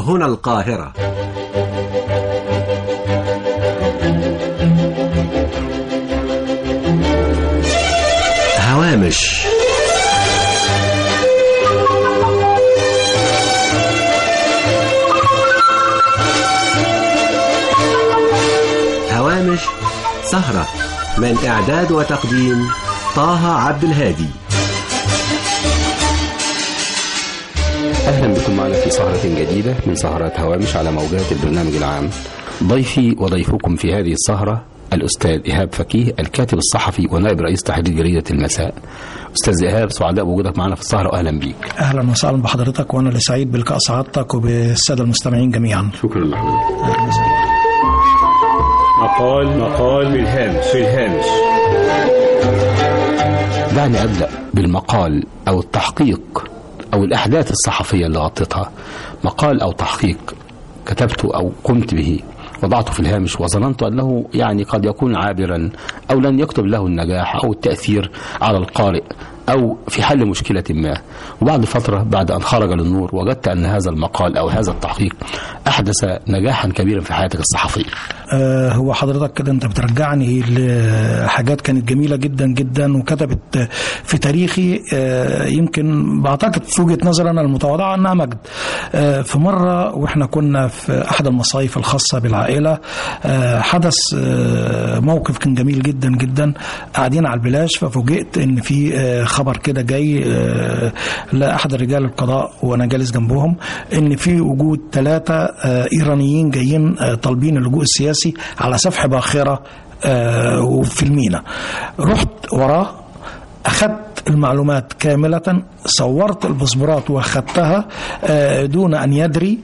هنا القاهرة هوامش هوامش سهرة من إعداد وتقديم طه عبد الهادي أهلا بكم معنا في سهرة جديدة من سهرات هوامش على موجات البرنامج العام ضيفي وضيفكم في هذه السهرة الأستاذ إيهاب فكيه الكاتب الصحفي ونائب رئيس تحرير جريدة المساء أستاذ إيهاب سعداء بوجودك معنا في السهرة وأهلا بيك اهلا وسهلا بحضرتك وانا اللي سعيد بلقاء سعادتك وبالساده المستمعين جميعا شكرا لحضرتك مقال مقال في الهامش في الهامش دعني أبدأ بالمقال أو التحقيق أو الأحداث الصحفية اللي غطيتها مقال أو تحقيق كتبته أو قمت به وضعته في الهامش وظننت أنه يعني قد يكون عابرا أو لن يكتب له النجاح أو التأثير على القارئ أو في حل مشكلة ما وبعد فترة بعد أن خرج للنور وجدت أن هذا المقال أو هذا التحقيق أحدث نجاحا كبيرا في حياتك الصحفية آه هو حضرتك كده انت بترجعني لحاجات كانت جميله جدا جدا وكتبت في تاريخي آه يمكن بعتقد في وجهه نظري انا المتواضعه انها مجد آه في مره واحنا كنا في احد المصايف الخاصه بالعائله آه حدث آه موقف كان جميل جدا جدا قاعدين على البلاش ففوجئت ان في آه خبر كده جاي آه لاحد رجال القضاء وانا جالس جنبهم ان في وجود ثلاثه آه ايرانيين جايين آه طالبين اللجوء السياسي على سفح باخره آه وفي المينا رحت وراه اخذت المعلومات كاملة صورت الباسبورات واخدتها آه، دون ان يدري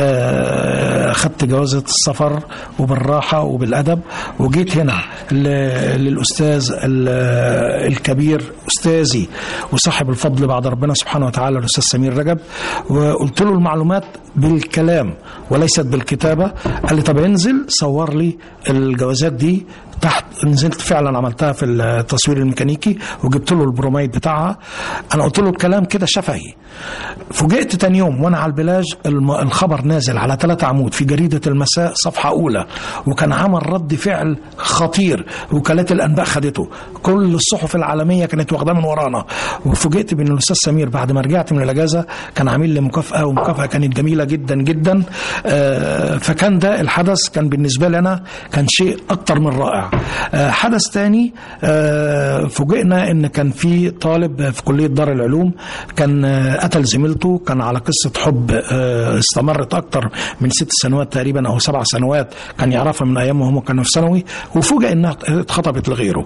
آه، اخدت جوازة السفر وبالراحة وبالادب وجيت هنا ل- للاستاذ ال- الكبير استاذي وصاحب الفضل بعد ربنا سبحانه وتعالى الاستاذ سمير رجب وقلت له المعلومات بالكلام وليست بالكتابة قال لي طب انزل صور لي الجوازات دي تحت نزلت فعلا عملتها في التصوير الميكانيكي وجبت له البروميد بتاعها انا قلت له الكلام كده شفهي فوجئت تاني يوم وانا على البلاج الم- الخبر نازل على ثلاثة عمود في جريدة المساء صفحة أولى وكان عمل رد فعل خطير وكالات الأنباء خدته كل الصحف العالمية كانت واخداه من ورانا وفوجئت بأن الأستاذ سمير بعد ما رجعت من الأجازة كان عامل لي مكافأة ومكافأة كانت جميلة جدا جدا آه، فكان ده الحدث كان بالنسبة لي أنا كان شيء أكتر من رائع آه، حدث تاني آه، فوجئنا ان كان في طالب في كليه دار العلوم كان آه، قتل زميلته كان على قصه حب آه، استمرت اكتر من ست سنوات تقريبا او سبع سنوات كان يعرفها من ايام وهم كانوا في ثانوي وفوجئ انها اتخطبت لغيره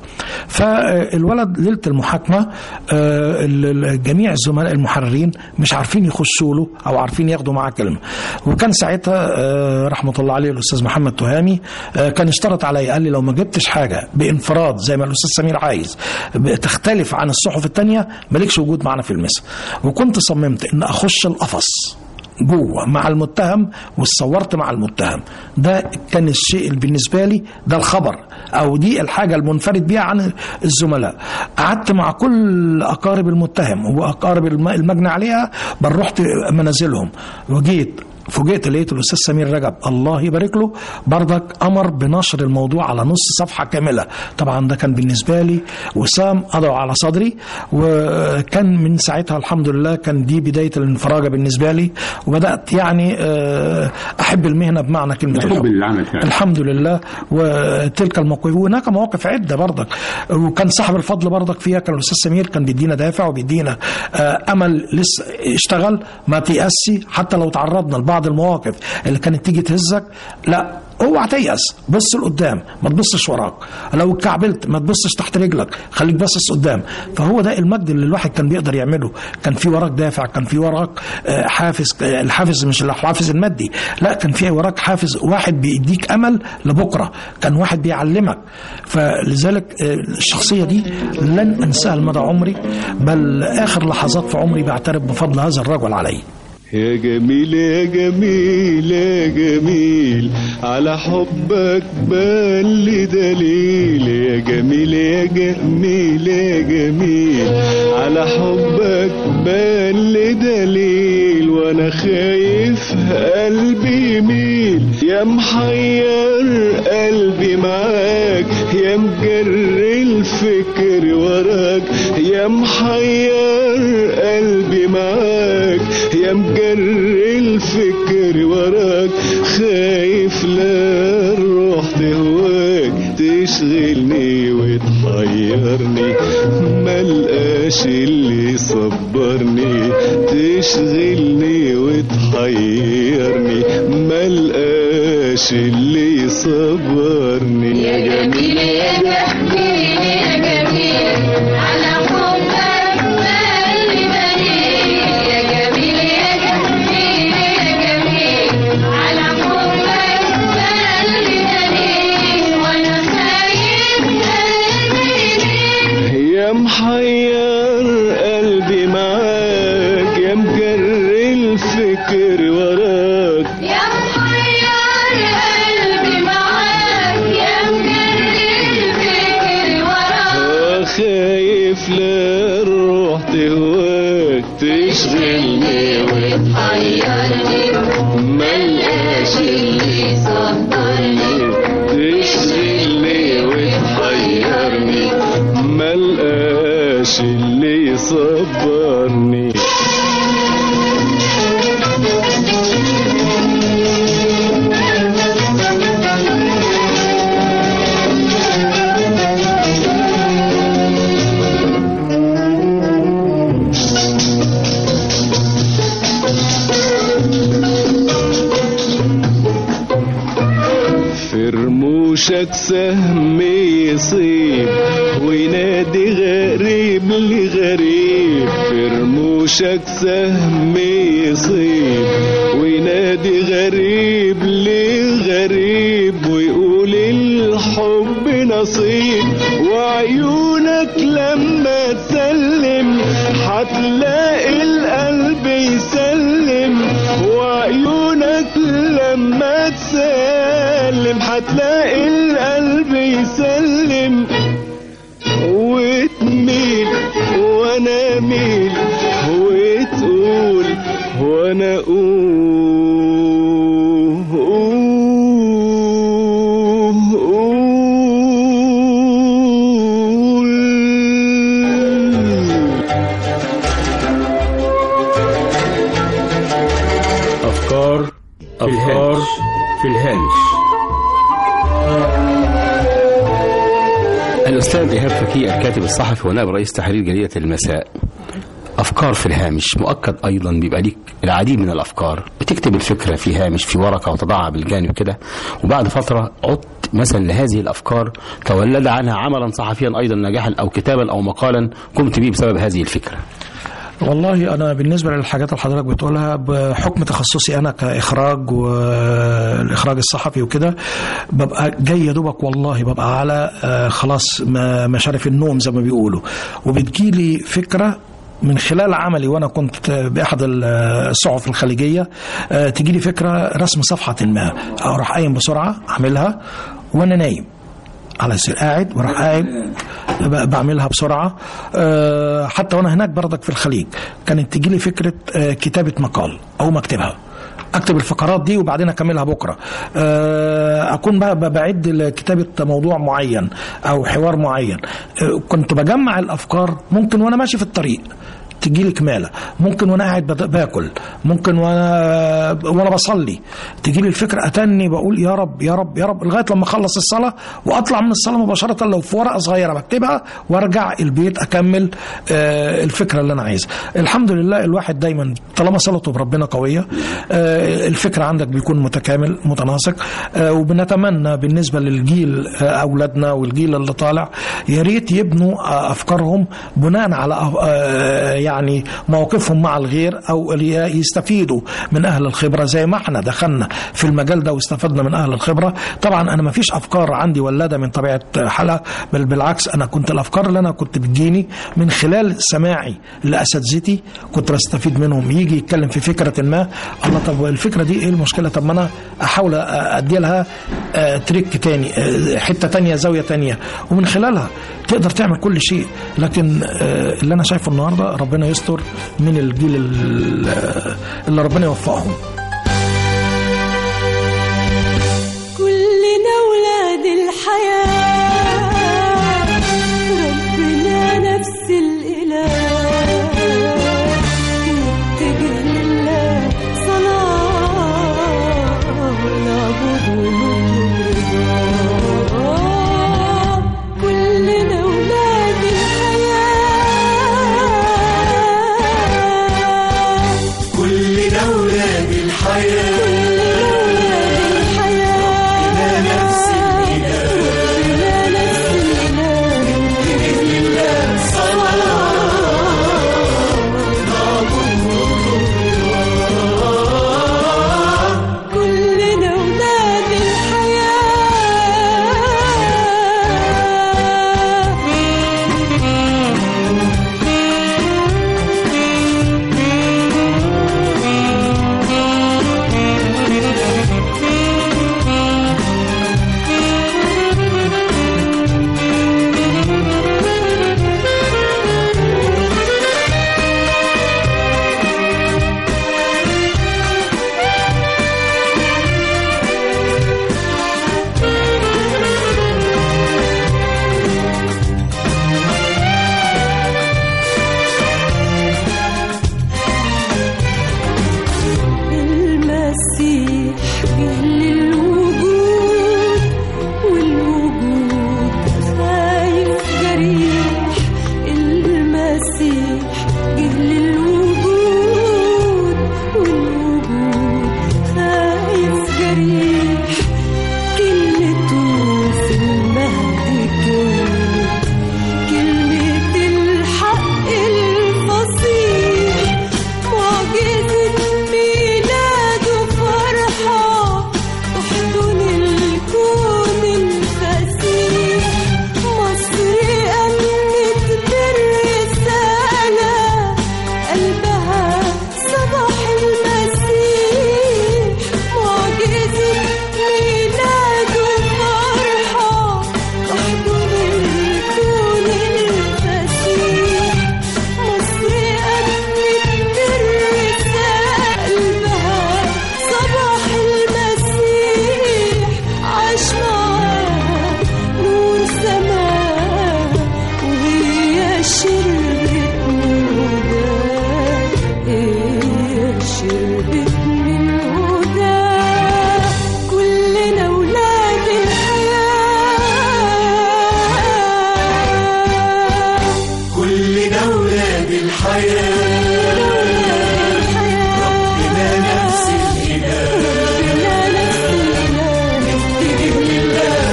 فالولد ليله المحاكمه آه، ال- ال- جميع الزملاء المحررين مش عارفين يخشوا له او عارفين ياخدوا معاه كلمه وكان ساعتها آه، رحمه الله عليه الاستاذ محمد تهامي آه، كان اشترط علي قال لي لو ما جبتش حاجه بانفراد زي ما الاستاذ سمير عايز تختلف عن الصحف التانية مالكش وجود معنا في المسا وكنت صممت ان اخش القفص جوه مع المتهم واتصورت مع المتهم ده كان الشيء اللي بالنسبه لي ده الخبر او دي الحاجه المنفرد بيها عن الزملاء قعدت مع كل اقارب المتهم واقارب الم- المجني عليها بل رحت منازلهم وجيت فوجئت لقيت الاستاذ سمير رجب الله يبارك له بردك امر بنشر الموضوع على نص صفحه كامله طبعا ده كان بالنسبه لي وسام اضع على صدري وكان من ساعتها الحمد لله كان دي بدايه الانفراجه بالنسبه لي وبدات يعني آه، احب المهنه بمعنى كلمه حب الحب للعمل فعلا. الحمد لله وتلك المواقف وهناك مواقف عده برضك وكان صاحب الفضل برضك فيها كان الاستاذ سمير كان بيدينا دافع وبيدينا آه، امل لسه اشتغل ما تيأسي حتى لو تعرضنا لبعض المواقف اللي كانت تيجي تهزك لا اوعى تيأس بص لقدام ما تبصش وراك لو اتكعبلت ما تبصش تحت رجلك خليك باصص قدام فهو ده المجد اللي الواحد كان بيقدر يعمله كان في وراك دافع كان في وراك آه، حافز آه، الحافز مش الحافز المادي لا كان في وراك حافز واحد بيديك امل لبكره كان واحد بيعلمك فلذلك آه، الشخصيه دي لن انساها لمدى عمري بل اخر لحظات في عمري بعترف بفضل هذا الرجل علي يا جميل يا جميل يا جميل على حبك بل دليل يا جميل يا جميل يا جميل على حبك بل دليل وانا خايف قلبي يميل يا محير قلبي معاك يا مجر الفكر وراك يا محير قلبي معاك يا مجر الفكر وراك خايف لا الروح تهواك تشغلني وتحيرني ملقاش اللي يصبرني تشغلني وتحيرني ملقاش اللي يصبرني يا جميل يا جميل يا جميل على حبك قلبي مليء يا جميل يا جميل يا جميل على حبك قلبي مليء وانا خايف قلبي يا محير قلبي معاك يا مجر الفكر وراك يا محير قلبي معاك يا مجرد الفكر وراك آه خايف لا الروح تهواك تشغلني حيرني ملقاش اللي يصبرني تشغلني وتحيرني ملقاش اللي يصبرني في رموشك سهم يصيب وينادي غريب لغريب في رموشك سهم يصيب وينادي غريب لغريب ويقول الحب نصيب وعيونك لما تسلم هتلاقي القلب يسلم وعيونك لما تسلم هتلاقي القلب يسلم وتميل وانا اميل وتقول وانا اقول أفكار أفكار في الهامش الأستاذ إيهاب فكي الكاتب الصحفي ونائب رئيس تحرير جريدة المساء أفكار في الهامش مؤكد أيضا بيبقى ليك العديد من الأفكار بتكتب الفكرة في هامش في ورقة وتضعها بالجانب كده وبعد فترة عدت مثلا لهذه الأفكار تولد عنها عملا صحفيا أيضا نجاحا أو كتابا أو مقالا قمت به بسبب هذه الفكرة والله انا بالنسبه للحاجات اللي حضرتك بتقولها بحكم تخصصي انا كاخراج والاخراج الصحفي وكده ببقى جاي يا دوبك والله ببقى على آه، خلاص ما- مشارف النوم زي ما بيقولوا وبتجيلي فكره من خلال عملي وانا كنت باحد الصحف الخليجيه آه، تجيلي فكره رسم صفحه ما اروح قايم بسرعه اعملها وانا نايم على سرير قاعد وراح قاعد ب- بعملها بسرعه أه حتى وانا هناك بردك في الخليج كانت تجي لي فكره أه كتابه مقال او مكتبها اكتب الفقرات دي وبعدين اكملها بكره أه اكون بقى ب- بعد لكتابه موضوع معين او حوار معين أه كنت بجمع الافكار ممكن وانا ماشي في الطريق تجي لي كماله ممكن وانا قاعد بت- باكل ممكن وانا وانا بصلي تجي لي الفكره اتني بقول يا رب يا رب يا رب لغايه لما اخلص الصلاه واطلع من الصلاه مباشره لو في ورقه صغيره بكتبها وارجع البيت اكمل آه، الفكره اللي انا عايزها الحمد لله الواحد دايما طالما صلته بربنا قويه آه، الفكره عندك بيكون متكامل متناسق آه، وبنتمنى بالنسبه للجيل آه، اولادنا والجيل اللي طالع يا ريت يبنوا آه، افكارهم بناء على آه، يعني مواقفهم مع الغير او اللي يستفيدوا من اهل الخبره زي ما احنا دخلنا في المجال ده واستفدنا من اهل الخبره طبعا انا ما فيش افكار عندي ولاده من طبيعه حالها بل بالعكس انا كنت الافكار اللي انا كنت بتجيني من خلال سماعي لاساتذتي كنت بستفيد منهم يجي يتكلم في فكره ما الله طب الفكره دي ايه المشكله طب ما انا احاول ادي لها آه، تريك تاني آه، حته تانية زاويه تانية ومن خلالها تقدر تعمل كل شيء لكن آه، اللي انا شايفه النهارده ربنا يستر من الجيل ال- آه، اللي ربنا يوفقهم كلنا ولاد الحياة ربنا نفس الإله نتجه لله صلاة نعبد ونطلب رضاه كلنا ولاد الحياة كلنا ولاد الحياة إلى نفس الإله إلى نفس الإله كلنا ولاد المسيح جه للوجود والوجود خايف جريح المسيح جه للوجود والوجود خايف جريح كلمته في المهد كانت كلمة الحق الفصيح معجزة ميلاده فرحة تحضن الكون الفسيح مصر أمنت بالرسالة قلبها صباح المسيح معجزة ميلاده فرحة تحضن الكون الفسيح مصر أمنت بالرسالة قلبها صباح المسيح عاش معاها نور سماها وهي شربت من هداه هي شربت من هداه كلنا ولاد الحياة كلنا ولاد الحياة ربنا نفس الإله نتجه لله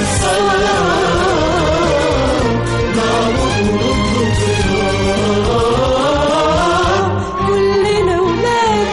صلاة نعبد ونطلب رضاه كلنا ولاد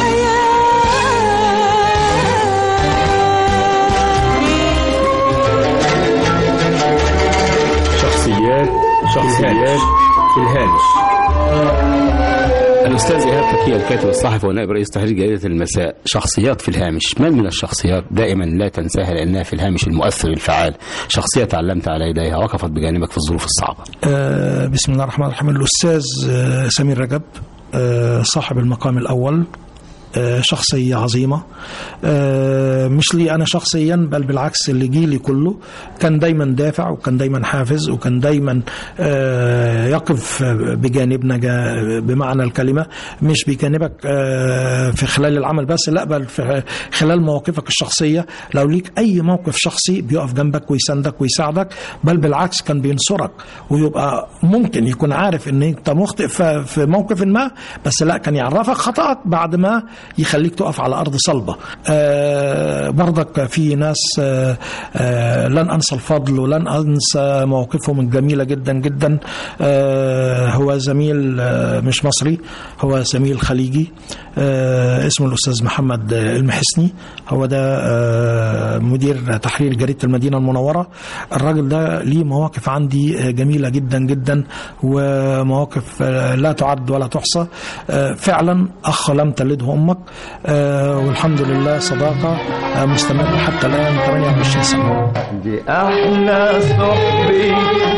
الحياة شخصيات شخصيات في الهامش الأستاذ إيهاب فكيه الكاتب الصحفي ونائب رئيس تحرير جريدة المساء شخصيات في الهامش من من الشخصيات دائما لا تنساها لأنها في الهامش المؤثر الفعال شخصية تعلمت على يديها وقفت بجانبك في الظروف الصعبة آه، بسم الله الرحمن الرحيم الأستاذ آه، سمير رجب آه، صاحب المقام الأول آه، شخصية عظيمة آه، مش لي أنا شخصيا بل بالعكس اللي جيلي كله كان دايما دافع وكان دايما حافز وكان دايما آه، يقف بجانبنا جا- بمعنى الكلمة مش بجانبك آه، في خلال العمل بس لا بل في خلال مواقفك الشخصية لو ليك أي موقف شخصي بيقف جنبك ويساندك ويساعدك بل بالعكس كان بينصرك ويبقى ممكن يكون عارف ان انت مخطئ ف- في موقف ما بس لا كان يعرفك خطأك بعد ما يخليك تقف على ارض صلبه آه، برضك في ناس آه، آه، لن انسى الفضل ولن انسى مواقفهم الجميله جدا جدا آه، هو زميل آه، مش مصري هو زميل خليجي آه، اسمه الاستاذ محمد آه، المحسني هو ده آه، مدير تحرير جريده المدينه المنوره الراجل ده ليه مواقف عندي آه، جميله جدا جدا ومواقف آه، لا تعد ولا تحصى آه، فعلا اخ لم تلده امك آه، والحمد لله صداقه آه، مستمره حتى الان 28 سنه دي احلى صحبي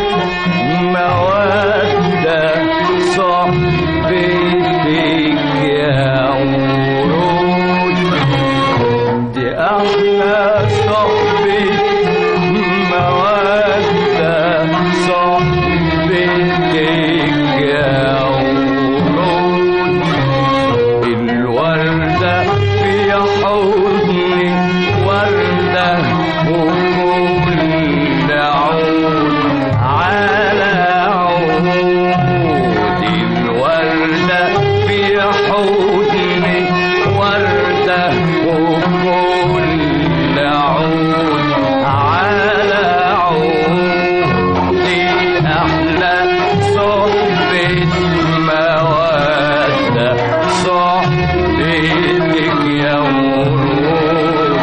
مودة صحبتك يا ورود دي احلى صحبي مودة صحبتك يا ورود الوردة في حضني وردة وكل عود على عود الوردة في حضني وردة وكل عود على عود دي أحلى صحبة مودة صحبتك يا ورود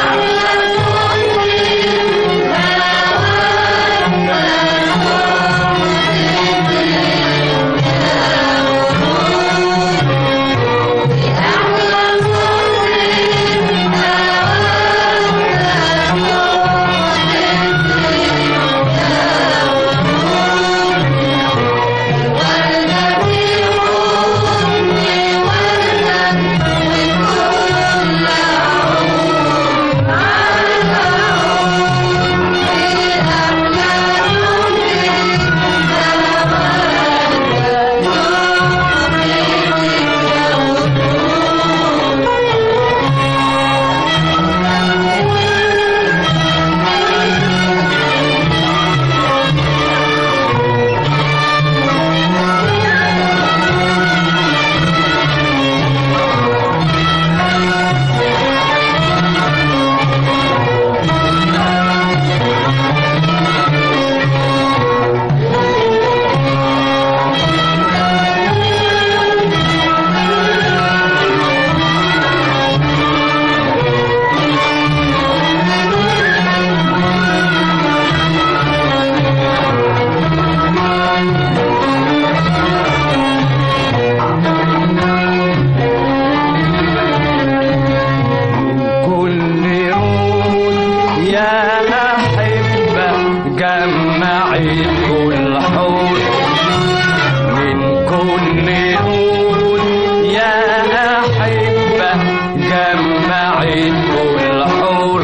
كل يوم يا أحبة جمعي كل حور من كل يوم يا أحبة جمعي كل حور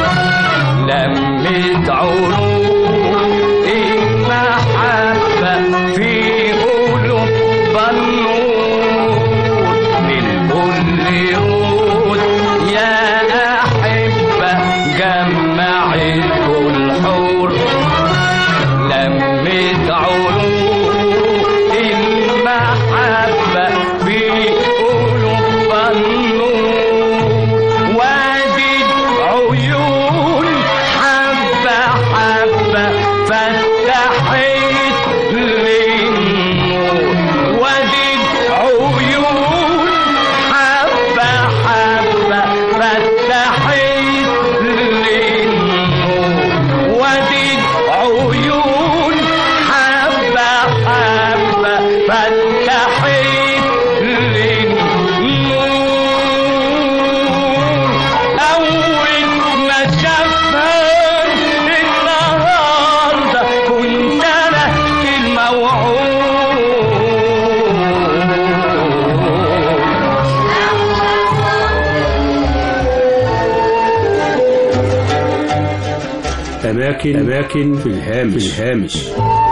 لمت عروق المحبة في قلوب النور من كل يوم يا أحبة جمعي كل حور لمت عروق المحبة في قلوب النور وادي عيون حبة حبة فتحت للنور وادي عيون حبة حبة فتحت للنور وادي عيون حبة حبة فتحت للنور أول ما شافها النهاردة كنت أنا الموعود أماكن أماكن في الهامش في الهامش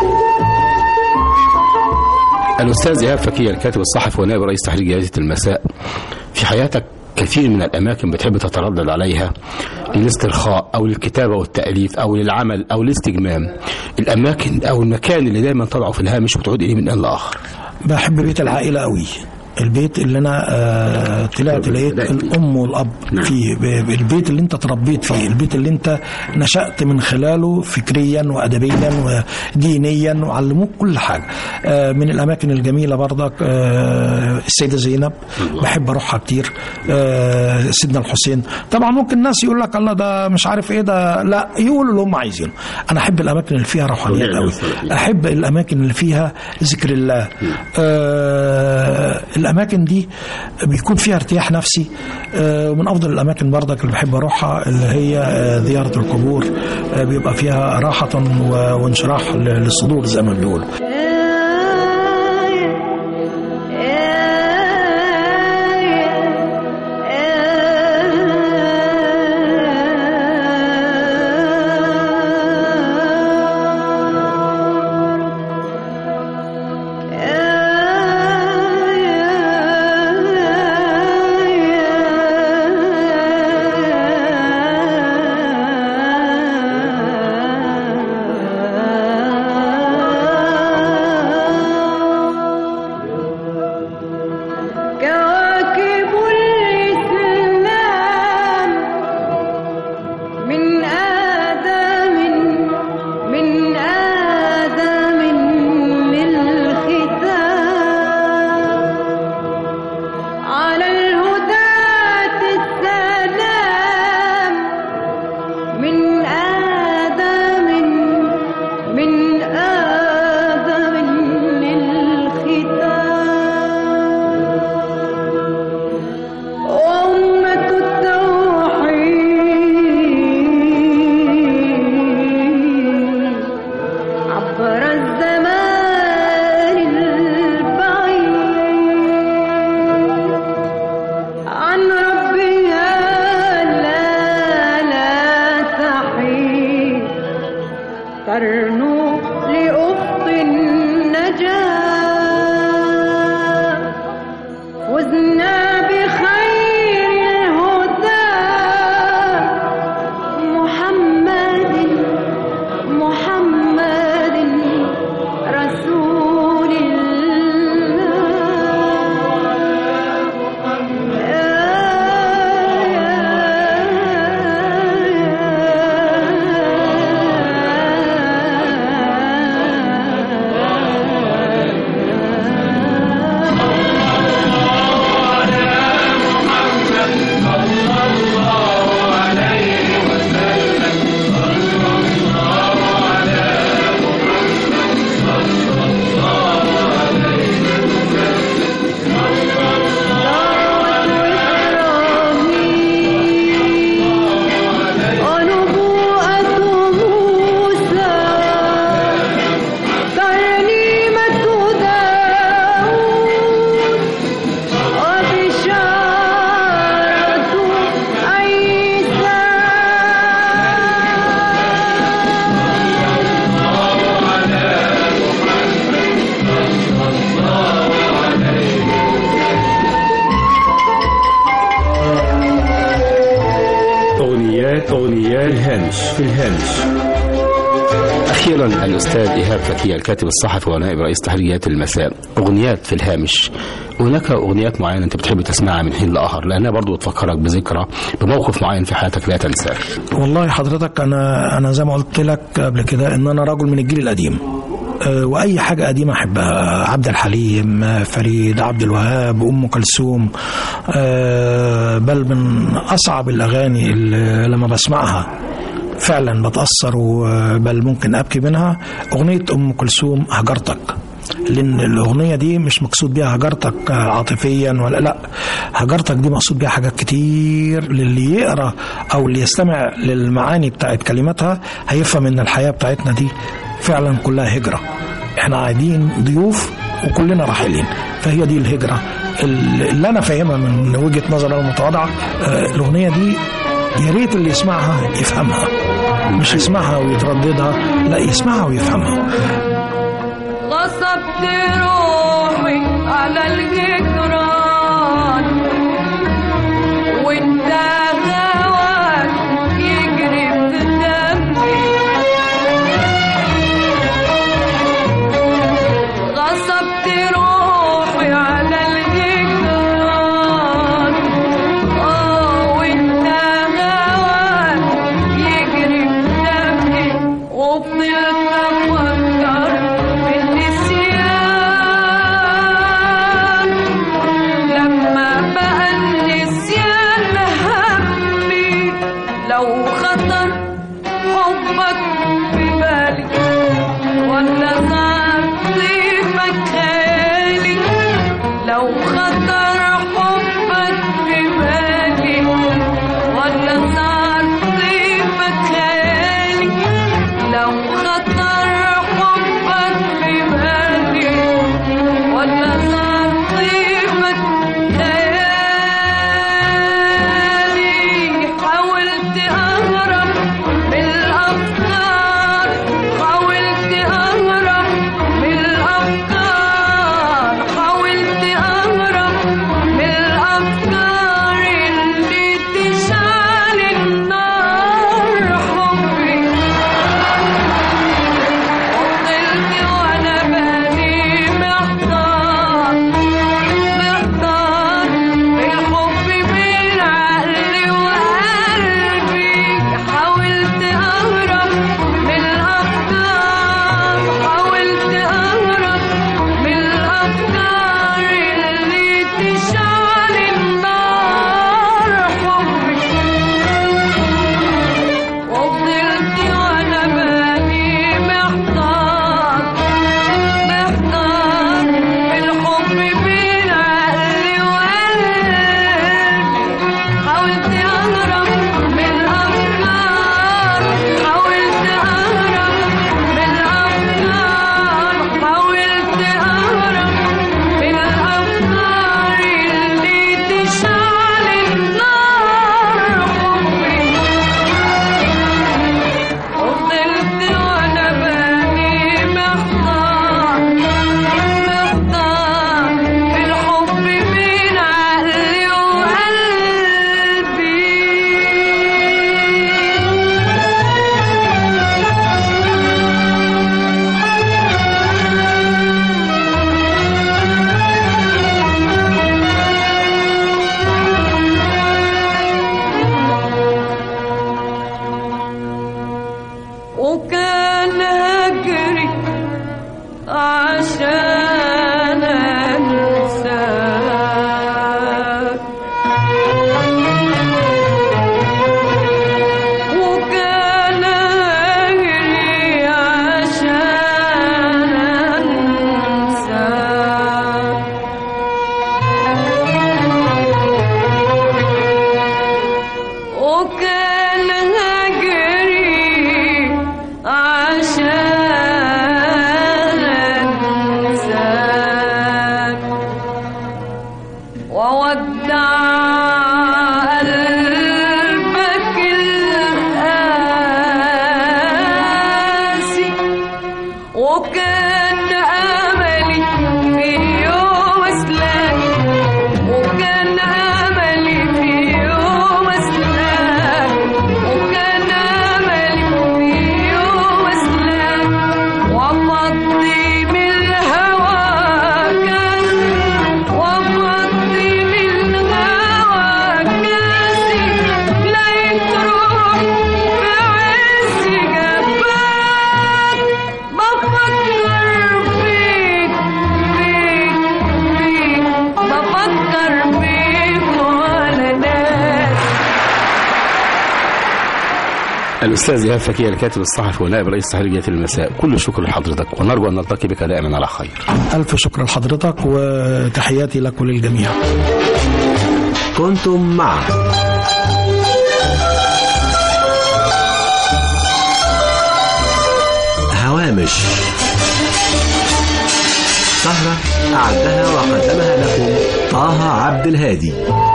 الأستاذ إيهاب فكية الكاتب الصحفي ونائب رئيس تحرير جريدة المساء في حياتك كثير من الأماكن بتحب تتردد عليها للاسترخاء أو للكتابة والتأليف أو للعمل أو الاستجمام الأماكن أو المكان اللي دايما طلعوا في الهامش وتعود إليه من آن لآخر بحب بيت العائله قوي البيت اللي انا آه طلعت لقيت بدأت. الام والاب نعم. فيه ب- البيت اللي انت تربيت فيه البيت اللي انت نشأت من خلاله فكريا وادبيا ودينيا وعلموك كل حاجه آه من الاماكن الجميله برضك آه السيده زينب بحب اروحها كتير آه سيدنا الحسين طبعا ممكن الناس يقول لك الله ده مش عارف ايه ده لا يقولوا اللي هم عايزينه انا احب الاماكن اللي فيها روحانيات ونعم قوي الصالحين. احب الاماكن اللي فيها ذكر الله آه الاماكن دي بيكون فيها ارتياح نفسي آه ومن افضل الاماكن برضك اللي بحب اروحها اللي هي آه زياره القبور آه بيبقى فيها راحه و- وانشراح ل- للصدور زي ما بيقولوا كواكب الإسلام من آدم من آدم للختام على الهداة السلام من آدم من آدم للختام وأمة التوحيد عبر الزمان البعيد عن ربها لا لا تحيد ترنو لأفق النجاة فزنا بخير الهدى محمد محمد رسول الله ونبوءة موسى ترنيمة داود وبشارة عيسى أغنيات أغنيات الهامش في الهامش أخيرا الأستاذ إيهاب فتية الكاتب الصحفي ونائب رئيس تحريات المساء أغنيات في الهامش هناك أغنيات معينة أنت بتحب تسمعها من حين لآخر لأنها برضو تفكرك بذكرى بموقف معين في حياتك لا تنساه والله حضرتك انا انا زي ما قلت لك قبل كده ان انا رجل من الجيل القديم أه، واي حاجه قديمه احبها عبد الحليم أه، فريد عبد الوهاب ام كلثوم أه، بل من اصعب الاغاني اللي لما بسمعها فعلا بتاثر و- بل ممكن ابكي منها اغنيه ام كلثوم هجرتك لان الاغنيه دي مش مقصود بيها هجرتك عاطفيا ولا لا هجرتك دي مقصود بيها حاجات كتير للي يقرا او اللي يستمع للمعاني بتاعت كلماتها هيفهم ان الحياه بتاعتنا دي فعلا كلها هجره احنا قاعدين ضيوف وكلنا راحلين فهي دي الهجره اللي انا فاهمها من وجهه نظري المتواضعه آه، الاغنيه دي يا ريت اللي يسمعها يفهمها مش يسمعها ويترددها لا يسمعها ويفهمها غصبت روحي على الجدران وانت هواك يجري في دمي غصبت روحي على الجدران وكان هجري عشان انساك وودع قلبك القاسي وكان املي في يوم اسلاك وكان املي في يوم اسلاك وكان املي في يوم اسلاك وافضي من الهوى كان وافضي من الهوى كاسي لقيت روح في عز جفاك بفكر فيك فيك فيك بفكر فيك وانا ناس الأستاذ إيهاب فكيه الكاتب الصحفي ونائب رئيس تحرير جريدة المساء كل الشكر لحضرتك ونرجو أن نلتقي بك دائما على خير ألف شكر لحضرتك وتحياتي لك وللجميع كنتم مع هوامش سهرة أعدها وقدمها لكم طه عبد الهادي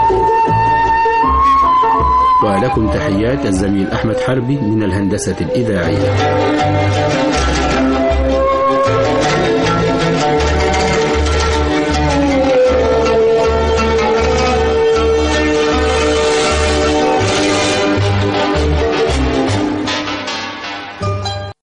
ولكم تحيات الزميل أحمد حربي من الهندسة الإذاعية